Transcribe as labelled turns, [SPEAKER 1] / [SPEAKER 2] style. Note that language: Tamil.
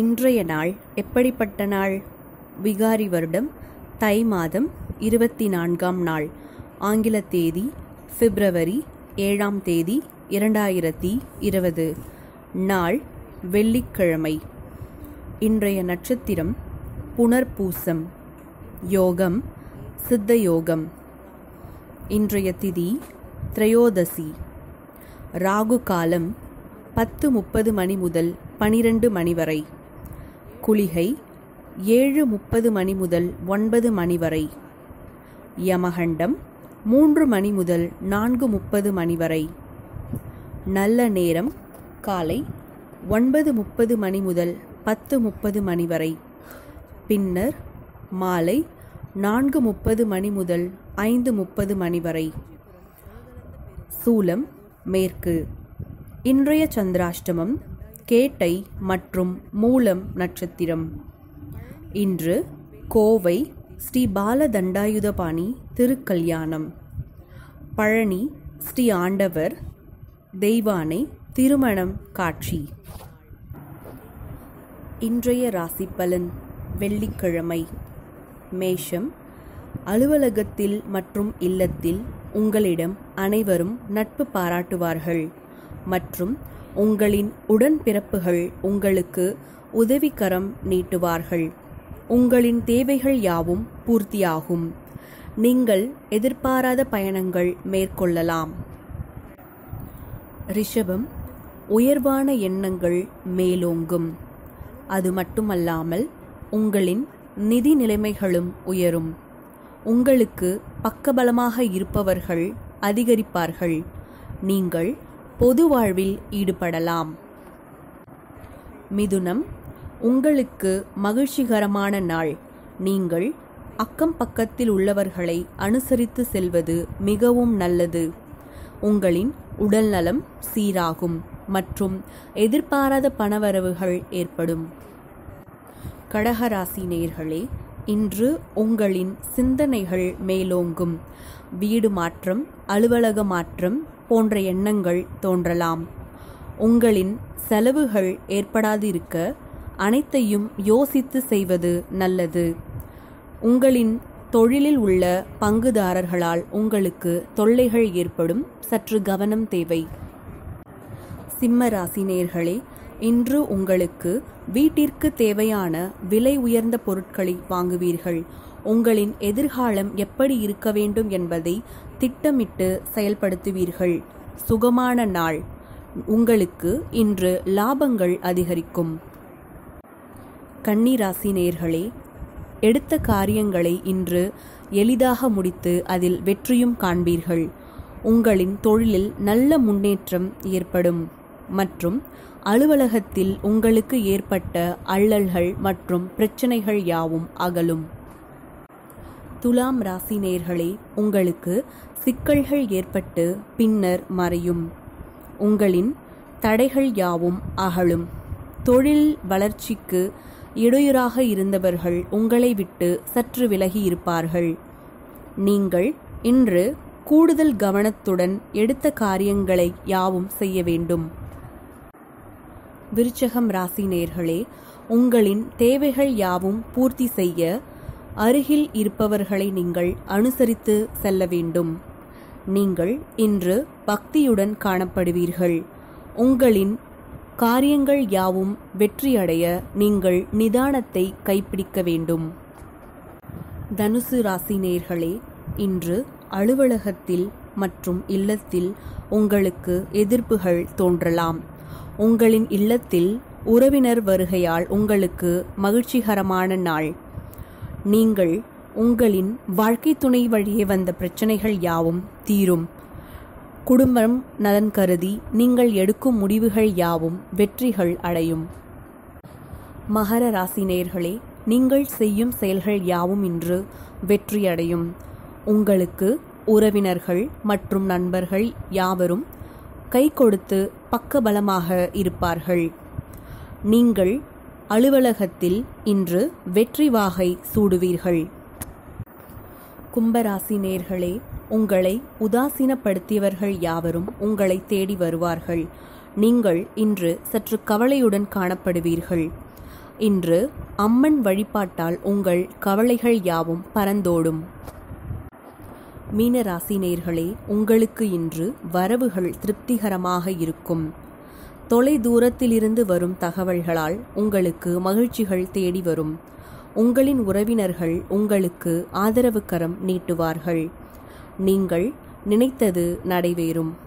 [SPEAKER 1] இன்றைய நாள் எப்படிப்பட்ட நாள் விகாரி வருடம் தை மாதம் இருபத்தி நான்காம் நாள் ஆங்கில தேதி பிப்ரவரி ஏழாம் தேதி இரண்டாயிரத்தி இருபது நாள் வெள்ளிக்கிழமை இன்றைய நட்சத்திரம் புனர்பூசம் யோகம் சித்த யோகம் இன்றைய திதி திரையோதசி ராகு காலம் பத்து முப்பது மணி முதல் பனிரெண்டு மணி வரை குளிகை ஏழு முப்பது மணி முதல் ஒன்பது மணி வரை யமகண்டம் மூன்று மணி முதல் நான்கு முப்பது மணி வரை நல்ல நேரம் காலை ஒன்பது முப்பது மணி முதல் பத்து முப்பது மணி வரை பின்னர் மாலை நான்கு முப்பது மணி முதல் ஐந்து முப்பது மணி வரை சூலம் மேற்கு இன்றைய சந்திராஷ்டமம் கேட்டை மற்றும் மூலம் நட்சத்திரம் இன்று கோவை ஸ்ரீ பாலதண்டாயுதபாணி திருக்கல்யாணம் பழனி ஸ்ரீ ஆண்டவர் தெய்வானை திருமணம் காட்சி இன்றைய ராசி பலன் வெள்ளிக்கிழமை மேஷம் அலுவலகத்தில் மற்றும் இல்லத்தில் உங்களிடம் அனைவரும் நட்பு பாராட்டுவார்கள் மற்றும் உங்களின் உடன்பிறப்புகள் உங்களுக்கு உதவிக்கரம் நீட்டுவார்கள் உங்களின் தேவைகள் யாவும் பூர்த்தியாகும் நீங்கள் எதிர்பாராத பயணங்கள் மேற்கொள்ளலாம் ரிஷபம் உயர்வான எண்ணங்கள் மேலோங்கும் அது மட்டுமல்லாமல் உங்களின் நிதி நிலைமைகளும் உயரும் உங்களுக்கு பக்கபலமாக இருப்பவர்கள் அதிகரிப்பார்கள் நீங்கள் பொது வாழ்வில் ஈடுபடலாம் மிதுனம் உங்களுக்கு மகிழ்ச்சிகரமான நாள் நீங்கள் அக்கம் பக்கத்தில் உள்ளவர்களை அனுசரித்து செல்வது மிகவும் நல்லது உங்களின் உடல்நலம் சீராகும் மற்றும் எதிர்பாராத பணவரவுகள் ஏற்படும் கடகராசி நேர்களே இன்று உங்களின் சிந்தனைகள் மேலோங்கும் வீடு மாற்றம் அலுவலக மாற்றம் போன்ற எண்ணங்கள் தோன்றலாம் உங்களின் செலவுகள் ஏற்படாதிருக்க அனைத்தையும் யோசித்து செய்வது நல்லது உங்களின் தொழிலில் உள்ள பங்குதாரர்களால் உங்களுக்கு தொல்லைகள் ஏற்படும் சற்று கவனம் தேவை சிம்ம ராசினியர்களே இன்று உங்களுக்கு வீட்டிற்கு தேவையான விலை உயர்ந்த பொருட்களை வாங்குவீர்கள் உங்களின் எதிர்காலம் எப்படி இருக்க வேண்டும் என்பதை திட்டமிட்டு செயல்படுத்துவீர்கள் சுகமான நாள் உங்களுக்கு இன்று லாபங்கள் அதிகரிக்கும் கன்னிராசி நேர்களே எடுத்த காரியங்களை இன்று எளிதாக முடித்து அதில் வெற்றியும் காண்பீர்கள் உங்களின் தொழிலில் நல்ல முன்னேற்றம் ஏற்படும் மற்றும் அலுவலகத்தில் உங்களுக்கு ஏற்பட்ட அல்லல்கள் மற்றும் பிரச்சனைகள் யாவும் அகலும் துலாம் ராசி நேர்களே உங்களுக்கு சிக்கல்கள் ஏற்பட்டு பின்னர் மறையும் உங்களின் தடைகள் யாவும் அகலும் தொழில் வளர்ச்சிக்கு இடையூறாக இருந்தவர்கள் உங்களை விட்டு சற்று விலகி இருப்பார்கள் நீங்கள் இன்று கூடுதல் கவனத்துடன் எடுத்த காரியங்களை யாவும் செய்ய வேண்டும் விருச்சகம் ராசி நேர்களே உங்களின் தேவைகள் யாவும் பூர்த்தி செய்ய அருகில் இருப்பவர்களை நீங்கள் அனுசரித்து செல்ல வேண்டும் நீங்கள் இன்று பக்தியுடன் காணப்படுவீர்கள் உங்களின் காரியங்கள் யாவும் வெற்றியடைய நீங்கள் நிதானத்தை கைப்பிடிக்க வேண்டும் தனுசு ராசி நேர்களே இன்று அலுவலகத்தில் மற்றும் இல்லத்தில் உங்களுக்கு எதிர்ப்புகள் தோன்றலாம் உங்களின் இல்லத்தில் உறவினர் வருகையால் உங்களுக்கு மகிழ்ச்சிகரமான நாள் நீங்கள் உங்களின் வாழ்க்கை துணை வழியே வந்த பிரச்சனைகள் யாவும் தீரும் குடும்பம் நலன் கருதி நீங்கள் எடுக்கும் முடிவுகள் யாவும் வெற்றிகள் அடையும் மகர ராசினேர்களே நீங்கள் செய்யும் செயல்கள் யாவும் இன்று வெற்றியடையும் உங்களுக்கு உறவினர்கள் மற்றும் நண்பர்கள் யாவரும் கை கொடுத்து பக்கபலமாக இருப்பார்கள் நீங்கள் அலுவலகத்தில் இன்று வெற்றி வாகை சூடுவீர்கள் கும்பராசி நேர்களே உங்களை உதாசீனப்படுத்தியவர்கள் யாவரும் உங்களை தேடி வருவார்கள் நீங்கள் இன்று சற்று கவலையுடன் காணப்படுவீர்கள் இன்று அம்மன் வழிபாட்டால் உங்கள் கவலைகள் யாவும் பறந்தோடும் மீனராசி நேர்களே உங்களுக்கு இன்று வரவுகள் திருப்திகரமாக இருக்கும் தொலை தூரத்திலிருந்து வரும் தகவல்களால் உங்களுக்கு மகிழ்ச்சிகள் தேடி வரும் உங்களின் உறவினர்கள் உங்களுக்கு ஆதரவு கரம் நீட்டுவார்கள் நீங்கள் நினைத்தது நடைபெறும்